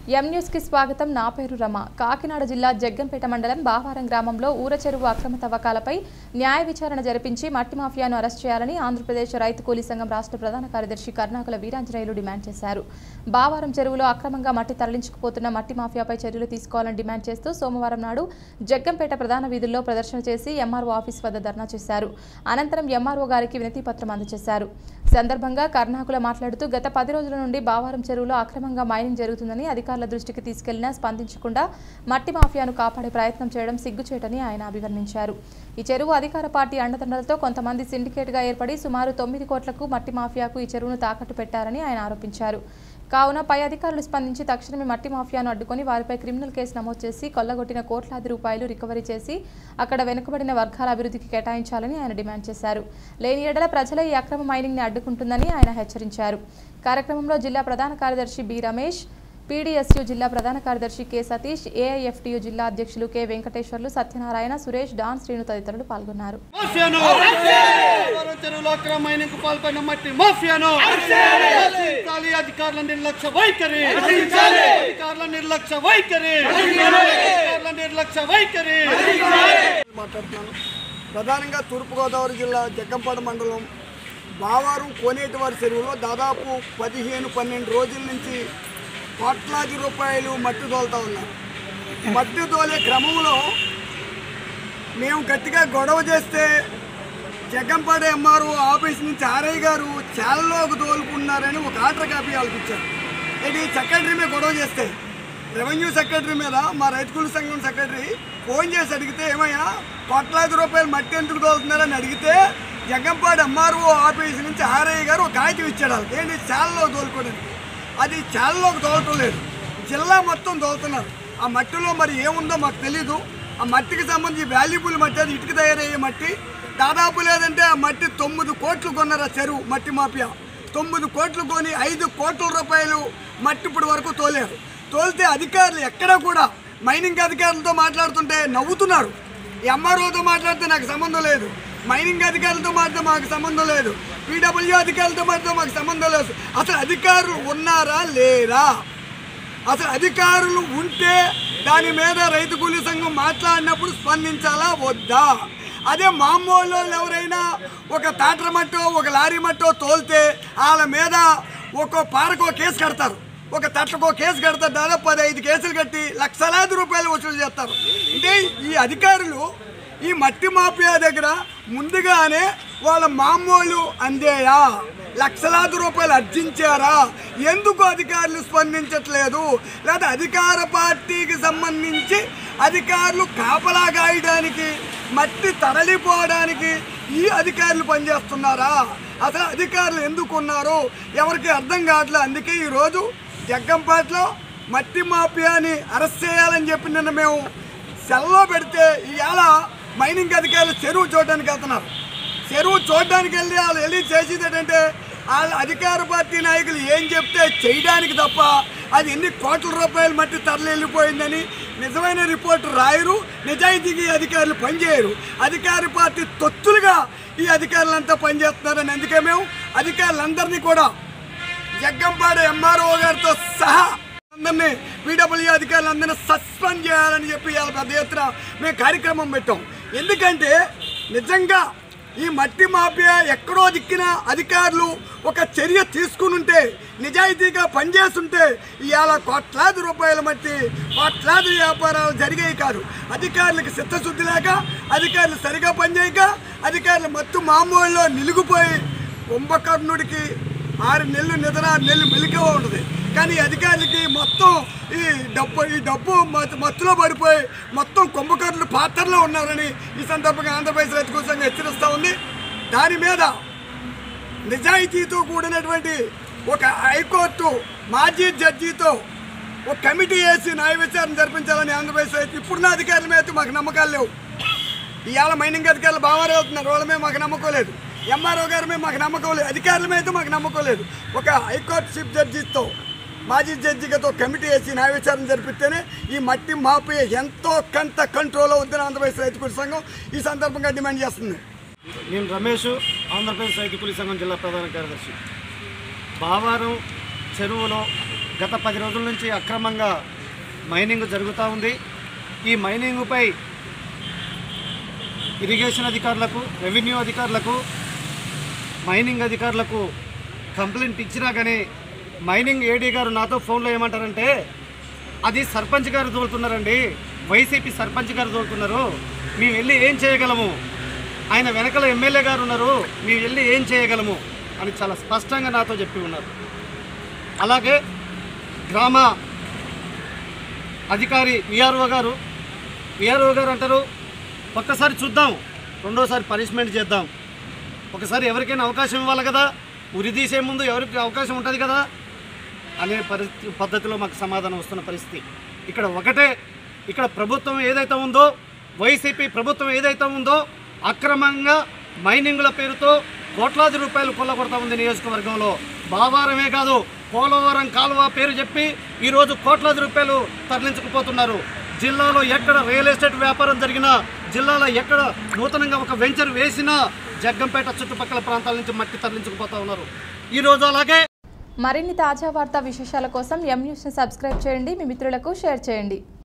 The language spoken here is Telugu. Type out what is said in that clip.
ఎం న్యూస్ కి స్వాగతం నా పేరు రమ కాకినాడ జిల్లా జగ్గంపేట మండలం బావారం గ్రామంలో ఊర చెరువు అక్రమ తవ్వకాలపై న్యాయ విచారణ జరిపించి మట్టి మాఫియాను అరెస్ట్ చేయాలని ఆంధ్రప్రదేశ్ రైతు కూలీ సంఘం రాష్ట్ర ప్రధాన కార్యదర్శి కర్ణాకుల వీరాంజనేయులు డిమాండ్ చేశారు బావారం చెరువులో అక్రమంగా మట్టి తరలించుకుపోతున్న మట్టి మాఫియాపై చర్యలు తీసుకోవాలని డిమాండ్ చేస్తూ సోమవారం నాడు జగ్గంపేట ప్రధాన వీధుల్లో ప్రదర్శన చేసి ఎంఆర్ఓ ఆఫీస్ వద్ద ధర్నా చేశారు అనంతరం ఎంఆర్ఓ గారికి వినతి పత్రం అందజేశారు సందర్భంగా కర్ణాకుల మాట్లాడుతూ గత పది రోజుల నుండి బావారం చెరువులో అక్రమంగా మైనింగ్ జరుగుతుందని అధికారుల దృష్టికి తీసుకెళ్లినా స్పందించకుండా మట్టి మాఫియాను కాపాడే ప్రయత్నం చేయడం సిగ్గుచేటని ఆయన అభివర్ణించారు ఈ చెరువు అధికార పార్టీ అండదండలతో కొంతమంది సిండికేట్గా ఏర్పడి సుమారు తొమ్మిది కోట్లకు మట్టి మాఫియాకు ఈ చెరువును తాకట్టు పెట్టారని ఆయన ఆరోపించారు కావున పై అధికారులు స్పందించి తక్షణమే మట్టి మాఫియాను అడ్డుకొని వారిపై క్రిమినల్ కేసు నమోదు చేసి కొల్లగొట్టిన కోట్లాది రూపాయలు రికవరీ చేసి అక్కడ వెనుకబడిన వర్గాల అభివృద్ధికి కేటాయించాలని ఆయన డిమాండ్ చేశారు లేని ఎడల ప్రజల ఈ అక్రమ మైనింగ్ని అడ్డుకుంటుందని ఆయన హెచ్చరించారు కార్యక్రమంలో జిల్లా ప్రధాన కార్యదర్శి బి రమేష్ పీడీఎస్యు జిల్లా ప్రధాన కార్యదర్శి కె సతీష్ ఏఐఎఫ్టియు జిల్లా అధ్యక్షులు కె వెంకటేశ్వర్లు సత్యనారాయణ సురేష్ డాన్ శ్రీను తదితరులు పాల్గొన్నారు మాఫియాను పోలవరం చెరువులో అక్రమ మైనింగ్ పాల్పడిన మట్టి మాఫియాను రక్షించాలి అధికారుల నిర్లక్ష్య వైఖరి అధికారుల నిర్లక్ష్య వైఖరి అధికారుల నిర్లక్ష్య వైఖరి మాట్లాడుతున్నాను ప్రధానంగా తూర్పుగోదావరి జిల్లా జగ్గంపాడు మండలం బావారం కోనేటివారి చెరువులో దాదాపు పదిహేను పన్నెండు రోజుల నుంచి కోట్లాది రూపాయలు మట్టి తోలుతా ఉన్నారు మట్టి తోలే క్రమంలో మేము గట్టిగా గొడవ చేస్తే జగ్గంపాడు ఎంఆర్ఓ ఆఫీస్ నుంచి ఆర్ఐ గారు చాలలోకి తోలుకున్నారని ఒక ఆర్డర్ కాపీ వాళ్ళకి ఇచ్చారు ఇది సెక్రటరీ మీద గొడవ చేస్తే రెవెన్యూ సెక్రటరీ మీద మా రైతు కూలి సంఘం సెక్రటరీ ఫోన్ చేసి అడిగితే ఏమయ్యా కోట్లాది రూపాయలు మట్టి ఎందుకు తోలుతున్నారని అడిగితే జగ్గంపాడు ఎంఆర్ఓ ఆఫీస్ నుంచి ఆర్ఐ గారు ఒక కాగితం ఇచ్చాడు వాళ్ళకి ఏంటి చాలలో తోలుకోవడానికి అది చాలలోకి తోలటం లేదు జిల్లా మొత్తం తోలుతున్నారు ఆ మట్టిలో మరి ఏముందో మాకు తెలీదు ఆ మట్టికి సంబంధించి వాల్యుబుల్ మట్టి అది ఇటుక తయారయ్యే మట్టి దాదాపు లేదంటే ఆ మట్టి తొమ్మిది కోట్లు కొన్నారు ఆ చెరువు మట్టి మాఫియా తొమ్మిది కోట్లు కొని ఐదు కోట్ల రూపాయలు మట్టి ఇప్పుడు వరకు తోలారు తోలితే అధికారులు ఎక్కడా కూడా మైనింగ్ అధికారులతో మాట్లాడుతుంటే నవ్వుతున్నారు ఎంఆర్ఓతో మాట్లాడితే నాకు సంబంధం లేదు మైనింగ్ అధికారులతో మాట్లాడితే మాకు సంబంధం లేదు పీడబ్ల్యూ అధికారులతో మాట్లాడితే మాకు సంబంధం లేదు అసలు అధికారులు ఉన్నారా లేరా అసలు అధికారులు ఉంటే దాని మీద రైతు కూలీ సంఘం మాట్లాడినప్పుడు స్పందించాలా వద్దా అదే మామూలు వాళ్ళు ఎవరైనా ఒక టాటర్ మట్టో ఒక లారీ మట్టో తోలితే వాళ్ళ మీద ఒక పారకో కేసు కడతారు ఒక తట్లకో కేసు కడతారు దాదాపు పది ఐదు కేసులు కట్టి లక్షలాది రూపాయలు వసూలు చేస్తారు అంటే ఈ అధికారులు ఈ మట్టి మాఫియా దగ్గర ముందుగానే వాళ్ళ మామూలు అందేయా లక్షలాది రూపాయలు అర్జించారా ఎందుకు అధికారులు స్పందించట్లేదు లేదా అధికార పార్టీకి సంబంధించి అధికారులు కాపలా గాయడానికి మట్టి తరలిపోవడానికి ఈ అధికారులు పనిచేస్తున్నారా అసలు అధికారులు ఎందుకు ఉన్నారు ఎవరికి అర్థం కావట్లేదు అందుకే ఈరోజు జగ్గంపేటలో మట్టి మాఫియాని అరెస్ట్ చేయాలని చెప్పి నిన్న మేము సెల్లో పెడితే ఇవాళ మైనింగ్ అధికారులు చెరువు చూడడానికి వెళ్తున్నారు చెరువు చూడడానికి వెళ్ళి వాళ్ళు వెళ్ళి చేసేది ఏంటంటే వాళ్ళ అధికార పార్టీ నాయకులు ఏం చెప్తే చేయడానికి తప్ప అది ఎన్ని కోట్ల రూపాయల మట్టి తరలి వెళ్ళిపోయిందని నిజమైన రిపోర్ట్ రాయరు నిజాయితీగా ఈ అధికారులు పనిచేయరు అధికార పార్టీ తొత్తులుగా ఈ అధికారులంతా పనిచేస్తున్నారని అందుకే మేము అధికారులందరినీ కూడా జగ్గంపాడు ఎంఆర్ఓ గారితో సహా అందరినీ పీడబ్ల్యూ అధికారులందరినీ సస్పెండ్ చేయాలని చెప్పి ఇవాళ పెద్ద ఎత్తున మేము కార్యక్రమం పెట్టాం ఎందుకంటే నిజంగా ఈ మట్టి మాఫియా ఎక్కడో దిక్కిన అధికారులు ఒక చర్య తీసుకుని ఉంటే నిజాయితీగా పనిచేస్తుంటే ఇవాళ కోట్లాది రూపాయల మట్టి కోట్లాది వ్యాపారాలు జరిగాయి కాదు అధికారులకు చిత్తశుద్ధి లేక అధికారులు సరిగా పనిచేయక అధికారులు మత్తు మామూలులో నిలిగిపోయి కుంభకర్ణుడికి ఆరు నెలలు నిద్ర ఆరు నెలలు మెలికే ఉంటుంది కానీ ఈ అధికారులకి మొత్తం ఈ డబ్బు ఈ డబ్బు మత్తు- మత్తులో పడిపోయి మొత్తం కుంభకర్ణులు పాత్రలో ఉన్నారని ఈ సందర్భంగా ఆంధ్రప్రదేశ్ రైతు కోసం హెచ్చరిస్తూ ఉంది దాని మీద నిజాయితీతో కూడినటువంటి ఒక హైకోర్టు మాజీ జడ్జితో ఒక కమిటీ వేసి న్యాయ విచారణ జరిపించాలని ఆంధ్రప్రదేశ్ రైతు ఇప్పుడున్న అధికారుల మీద అయితే మాకు నమ్మకాలు లేవు ఇవాళ మైనింగ్ అధికారులు బాగా అవుతున్నారు వాళ్ళ మీద మాకు నమ్మకం లేదు ఎంఆర్ఓ గారి మీద మాకు నమ్మకం లేదు అధికారుల మీద అయితే మాకు నమ్మకం లేదు ఒక హైకోర్టు చీఫ్ జడ్జితో మాజీ జడ్జిగాతో కమిటీ వేసి న్యాయ విచారణ జరిపిస్తేనే ఈ మట్టి మాపి ఎంతో కంత కంట్రోల్ అవుతుందని ఆంధ్రప్రదేశ్ రైతు కూలి సంఘం ఈ సందర్భంగా డిమాండ్ చేస్తుంది నేను రమేష్ ఆంధ్రప్రదేశ్ రైతు కూలీ సంఘం జిల్లా ప్రధాన కార్యదర్శి బావారం చెరువులో గత పది రోజుల నుంచి అక్రమంగా మైనింగ్ జరుగుతూ ఉంది ఈ మైనింగ్పై ఇరిగేషన్ అధికారులకు రెవెన్యూ అధికారులకు మైనింగ్ అధికారులకు కంప్లైంట్ ఇచ్చినా కానీ మైనింగ్ ఏడీ గారు నాతో ఫోన్లో ఏమంటారంటే అది సర్పంచ్ గారు తోలుతున్నారండి వైసీపీ సర్పంచ్ గారు తోలుతున్నారు మేము వెళ్ళి ఏం చేయగలము ఆయన వెనకల ఎమ్మెల్యే గారు ఉన్నారు మేము వెళ్ళి ఏం చేయగలము అని చాలా స్పష్టంగా నాతో చెప్పి ఉన్నారు అలాగే గ్రామ అధికారి విఆర్ఓ గారు విఆర్ఓ గారు అంటారు ఒక్కసారి చూద్దాం రెండోసారి పనిష్మెంట్ చేద్దాం ఒకసారి ఎవరికైనా అవకాశం ఇవ్వాలి కదా ఉరి తీసే ముందు ఎవరికి అవకాశం ఉంటుంది కదా అనే పరిస్థితి పద్ధతిలో మాకు సమాధానం వస్తున్న పరిస్థితి ఇక్కడ ఒకటే ఇక్కడ ప్రభుత్వం ఏదైతే ఉందో వైసీపీ ప్రభుత్వం ఏదైతే ఉందో అక్రమంగా మైనింగ్ల పేరుతో కోట్లాది రూపాయలు కొల్లగొడతా ఉంది నియోజకవర్గంలో బావారమే కాదు పోలవరం కాలువ పేరు చెప్పి ఈరోజు కోట్లాది రూపాయలు తరలించుకుపోతున్నారు జిల్లాలో ఎక్కడ రియల్ ఎస్టేట్ వ్యాపారం జరిగినా జిల్లాలో ఎక్కడ నూతనంగా ఒక వెంచర్ వేసినా జగ్గంపేట చుట్టుపక్కల ప్రాంతాల నుంచి మట్టి తరలించుకుపోతా ఉన్నారు ఈరోజు అలాగే మరిన్ని తాజా వార్తా విశేషాల కోసం ఎం న్యూస్ని సబ్స్క్రైబ్ చేయండి మీ మిత్రులకు షేర్ చేయండి